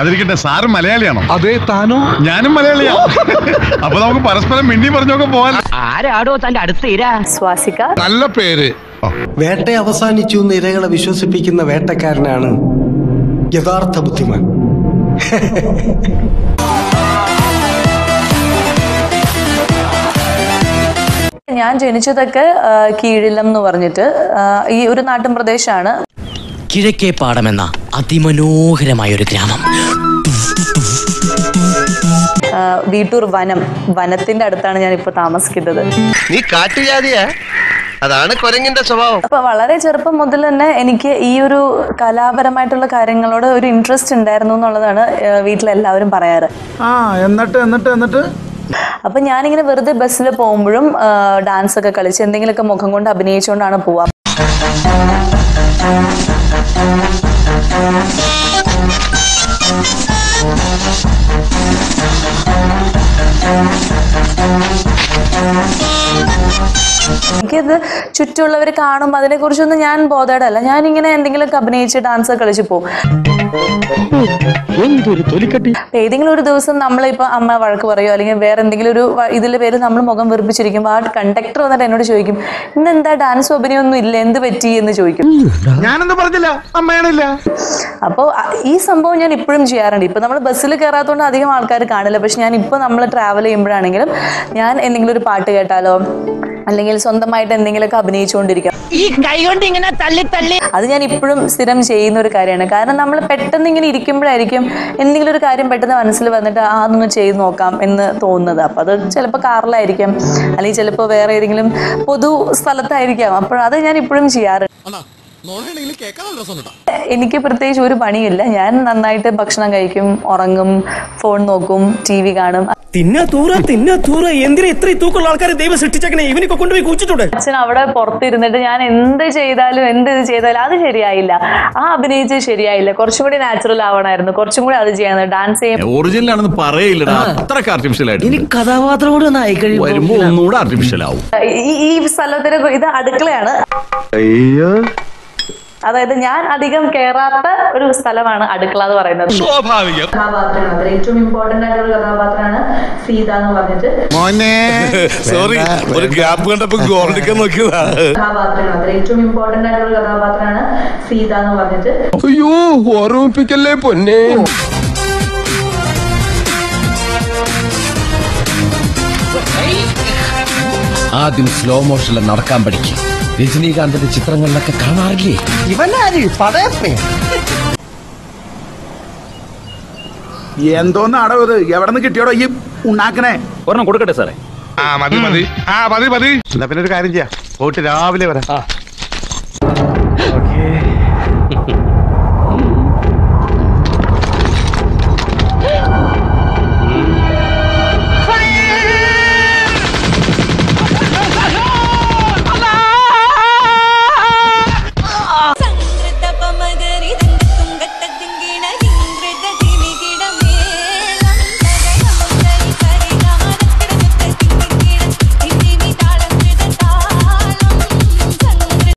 അതിരിക്കട്ടെ സാറ് മലയാളിയാണോ അതെ താനോ ഞാനും മലയാളിയാണ് അപ്പൊ നമുക്ക് പരസ്പരം മിണ്ടി പറഞ്ഞൊക്കെ പോവാൻ ആരാടോ തന്റെ അടുത്ത് ഇരാ സ്വാസിക നല്ല പേര് വേട്ട അവസാനിച്ചു എന്ന് ഇരകളെ വിശ്വസിപ്പിക്കുന്ന വേട്ടക്കാരനാണ് യഥാർത്ഥ ബുദ്ധിമാൻ ഞാൻ ജനിച്ചതൊക്കെ ആ, കീഴിലം എന്ന് പറഞ്ഞിട്ട് ആ, ഈ ഒരു നാട്ടിൻ പ്രദേശമാണ് കിഴക്കേ പാടമെന്ന അതിമനോഹരമായ ഒരു ഗ്രാമം ആ, വീട്ടൂർ വനം വനത്തിന്റെ അടുത്താണ് ഞാൻ ഇപ്പോൾ താമസിക്കുന്നത് നീ കാട്ടുജാതിയാ അതാണ് കൊരങ്ങിന്റെ സ്വഭാവം അപ്പൊ വളരെ ചെറുപ്പം മുതൽ തന്നെ എനിക്ക് ഈ ഒരു കലാപരമായിട്ടുള്ള കാര്യങ്ങളോട് ഒരു ഇൻട്രസ്റ്റ് ഉണ്ടായിരുന്നു എന്നുള്ളതാണ് ആ, വീട്ടിലെല്ലാവരും പറയാറ് ആ എന്നിട്ട് എന്നിട്ട് എന്നിട്ട് അപ്പൊ ഞാനിങ്ങനെ വെറുതെ ബസ്സിൽ പോകുമ്പോഴും ഡാൻസ് ഒക്കെ കളിച്ച് എന്തെങ്കിലുമൊക്കെ മുഖം കൊണ്ട് അഭിനയിച്ചുകൊണ്ടാണ് പോവാ എനിക്കത് ചുറ്റുമുള്ളവർ കാണുമ്പോൾ അതിനെക്കുറിച്ചൊന്നും ഞാൻ ബോധേടല്ല ഞാനിങ്ങനെ എന്തെങ്കിലുമൊക്കെ അഭിനയിച്ച് ഡാൻസ് ഒക്കെ കളിച്ച് പോകും അപ്പൊ ഏതെങ്കിലും ഒരു ദിവസം നമ്മളിപ്പോ അമ്മ വഴക്ക് പറയോ അല്ലെങ്കിൽ വേറെ എന്തെങ്കിലും ഒരു ഇതിൽ പേര് നമ്മൾ മുഖം വെറുപ്പിച്ചിരിക്കുമ്പോൾ ആ കണ്ടക്ടർ വന്നിട്ട് എന്നോട് ചോദിക്കും ഇന്ന് എന്താ ഡാൻസ് അഭിനയൊന്നും ഇല്ല എന്ത് പറ്റി എന്ന് ചോദിക്കും ഞാനെന്താ പറഞ്ഞില്ല അമ്മയാണില്ല അപ്പോൾ ഈ സംഭവം ഞാൻ ഇപ്പോഴും ചെയ്യാറുണ്ട് ഇപ്പൊ നമ്മൾ ബസ്സിൽ കയറാത്തതുകൊണ്ട് അധികം ആൾക്കാർ കാണില്ല പക്ഷെ ഞാൻ ഇപ്പോൾ നമ്മൾ ട്രാവൽ ചെയ്യുമ്പോഴാണെങ്കിലും ഞാൻ എന്തെങ്കിലും ഒരു പാട്ട് കേട്ടാലോ അല്ലെങ്കിൽ സ്വന്തമായിട്ട് എന്തെങ്കിലുമൊക്കെ അഭിനയിച്ചുകൊണ്ടിരിക്കാം ഈ കൈ കൊണ്ട് ഇങ്ങനെ തള്ളി തള്ളി അത് ഞാൻ ഇപ്പോഴും സ്ഥിരം ചെയ്യുന്ന ഒരു കാര്യമാണ് കാരണം നമ്മൾ പെട്ടെന്ന് ഇങ്ങനെ ഇരിക്കുമ്പോഴായിരിക്കും എന്തെങ്കിലും ഒരു കാര്യം പെട്ടെന്ന് മനസ്സിൽ വന്നിട്ട് ആ അതൊന്ന് ചെയ്ത് നോക്കാം എന്ന് തോന്നുന്നത് അപ്പം അത് ചിലപ്പോൾ കാറിലായിരിക്കും അല്ലെങ്കിൽ ചിലപ്പോൾ വേറെ ഏതെങ്കിലും പൊതു സ്ഥലത്തായിരിക്കാം അപ്പോൾ അത് ഞാൻ ഇപ്പോഴും ചെയ്യാറുണ്ട് എനിക്ക് പ്രത്യേകിച്ച് ഒരു പണിയില്ല ഞാൻ നന്നായിട്ട് ഭക്ഷണം കഴിക്കും ഉറങ്ങും ഫോൺ നോക്കും ടി വി കാണും തിന്നാ തൂറ തിന്നാ തൂറ എന്തിനാ ഇത്ര തൂക്കുള്ള ആൾക്കാരെ ദൈവം സൃഷ്ടിച്ചേക്കണേ ഇവനൊക്കെ കൊണ്ടുപോയി കുച്ചിട്ടുണ്ട് അച്ഛൻ അവിടെ പുറത്തിരുന്നിട്ട് ഞാൻ എന്ത് ചെയ്താലും എന്ത് ഇത് ചെയ്താലും അത് ശരിയായില്ല ആ അഭിനയിച്ച് ശരിയായില്ല കുറച്ചും കൂടി നാച്ചുറൽ ആവണമായിരുന്നു കുറച്ചും കൂടി അത് ചെയ്യാൻ ഡാൻസ് ചെയ്യും ഒറിജിനൽ ആണെന്ന് പറയില്ലടാ അത്രക്ക് ആർട്ടിഫിഷ്യൽ ആയിട്ട് ഇനി കഥാപാത്രം കൂടെ ഒന്ന് ആയി വരുമ്പോ ഒന്നുകൂടെ ആർട്ടിഫിഷ്യൽ ആവും ഈ ഈ സ്ഥലത്തിന് ഇത് അടുക്കളയാണ് അതായത് ഞാൻ അധികം കേറാത്ത ഒരു സ്ഥലമാണ് അടുക്കള എന്ന് പറയുന്നത് സ്വാഭാവികം കഥാപാത്രമാണ് അതിൽ ഏറ്റവും ഇമ്പോർട്ടന്റ് ആയിട്ടുള്ള ഒരു കഥാപാത്രമാണ് സീത എന്ന് പറഞ്ഞിട്ട് മോനെ സോറി ഒരു ഗ്യാപ്പ് കണ്ടപ്പോ ഗോൾഡിക്കാൻ നോക്കിയതാ കഥാപാത്രമാണ് അതിൽ ഏറ്റവും ഇമ്പോർട്ടന്റ് ആയിട്ടുള്ള ഒരു കഥാപാത്രമാണ് സീത എന്ന് പറഞ്ഞിട്ട് അയ്യോ ഓർമ്മിപ്പിക്കല്ലേ പൊന്നെ ആദ്യം സ്ലോ മോഷനിൽ നടക്കാൻ പഠിക്കും രജനീകാന്തിന്റെ ചിത്രങ്ങളിലൊക്കെ കാണാറില്ലേ ഇവനാര് പടയപ്പേ എന്തോന്നാടോ ഇത് എവിടെ നിന്ന് കിട്ടിയോടോ ഈ ഉണ്ടാക്കണേ ആ മതി മതി ആ മതി മതി എന്നാ പിന്നെ ഒരു കാര്യം ചെയ്യാം പോയിട്ട് രാവിലെ വരാം